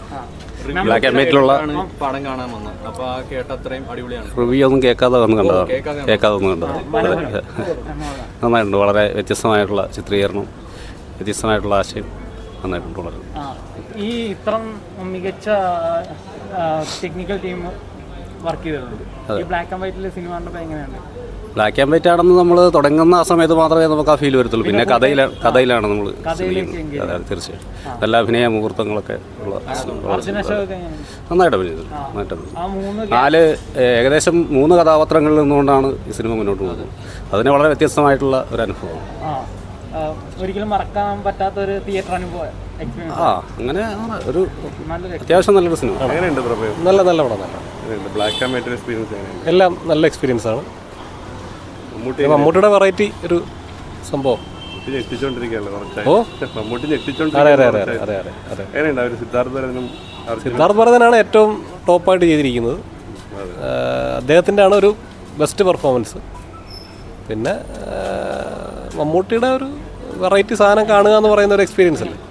Black and വൈറ്റിലുള്ള ആണ് പടം കാണാൻ വന്നത് അപ്പൊ ആ കേട്ട അത്രയും അടിപൊളിയാണ് റിവ്യൂ ഒന്നും കേൾക്കാതെ വന്ന് കണ്ടതാണ് കേൾക്കാതെ കേൾക്കാതെ വന്ന് കണ്ടത് നന്നായിട്ടുണ്ട് വളരെ വ്യത്യസ്തമായിട്ടുള്ള ചിത്രീകരണം വ്യത്യസ്തമായിട്ടുള്ള ആശയം നന്നായിട്ടുണ്ട് വളരെ ആ. ഈ ഇത്രം മികച്ച ടെക്നിക്കൽ ടീം വർക്ക് ചെയ്തിട്ടുണ്ട് ഈ ബ്ലാക്ക് ആൻഡ് വൈറ്റിലെ സിനിമ കണ്ടപ്പോൾ എങ്ങനെയുണ്ട് ബ്ലാക്ക് ആൻഡ് വൈറ്റ് ആണെന്ന് നമ്മൾ തുടങ്ങുന്ന ആ സമയത്ത് മാത്രമേ നമുക്ക് ആ ഫീൽ വരത്തുള്ളൂ പിന്നെ കഥയിലാണ് കഥയിലാണ് നമ്മൾ അതെ തീർച്ചയായും നല്ല അഭിനയ മുഹൂർത്തങ്ങളൊക്കെ ഉള്ള അർജുന അശോക് എങ്ങനെയുണ്ട് നന്നായിട്ട് അഭിനയിച്ചിട്ടുണ്ട് നന്നായിട്ട് അഭിനയിച്ചു. ആ മൂന്ന് നാല് ഏഹ്, ഏകദേശം മൂന്ന് കഥാപാത്രങ്ങളിൽ നിന്നുകൊണ്ടാണ് ഈ സിനിമ മുന്നോട്ട് പോകുന്നത് അതിന് വളരെ വ്യത്യസ്തമായിട്ടുള്ള ഒരു അനുഭവമാണ് ആ ആ, ഒരിക്കലും മറക്കാൻ പറ്റാത്ത ഒരു തിയേറ്റർ അനുഭവം എക്സ്പീരിയൻസ് ആ അങ്ങനെ ആണ് ഒരു നല്ലൊരു അത്യാവശ്യം നല്ലൊരു സിനിമ എങ്ങനെയുണ്ട് പ്രഭയം നല്ല നല്ല പടം നല്ല എങ്ങനെയുണ്ട് ബ്ലാക്ക് ആൻഡ് വൈറ്റ് എക്സ്പീരിയൻസ് എങ്ങനെയുണ്ട് എല്ലാം നല്ല എക്സ്പീരിയൻസ് ആണ് മമ്മൂട്ടി ഇത് മമ്മൂട്ടിയുടെ വെറൈറ്റി ഒരു സംഭവം മമ്മൂട്ടി ഞെട്ടിച്ചോണ്ടിരിക്കുകയല്ലേ കുറച്ചായി ഓ മമ്മൂട്ടി അതെ അതെ ഞെട്ടിച്ചോണ്ടിരിക്കുകയാണ് അതെ കുറച്ചായി. അതെ അതെ അതെ എങ്ങനെയുണ്ട് അവർ സിദ്ധാർത്ഥ ഭരതനും അവർ സിദ്ധാർത്ഥ് ഭരതനാണ് ഏറ്റവും ടോപ്പായിട്ട് ചെയ്തിരിക്കുന്നത് ആഹ് അദ്ദേഹത്തിൻ്റെ ആണ് ഒരു ബെസ്റ്റ് പെർഫോമൻസ് പിന്നെ ആഹ് മമ്മൂട്ടിയുടെ ഒരു വെറൈറ്റി സാധനം കാണുക എന്ന് പറയുന്ന ഒരു എക്സ്പീരിയൻസ് അല്ലേ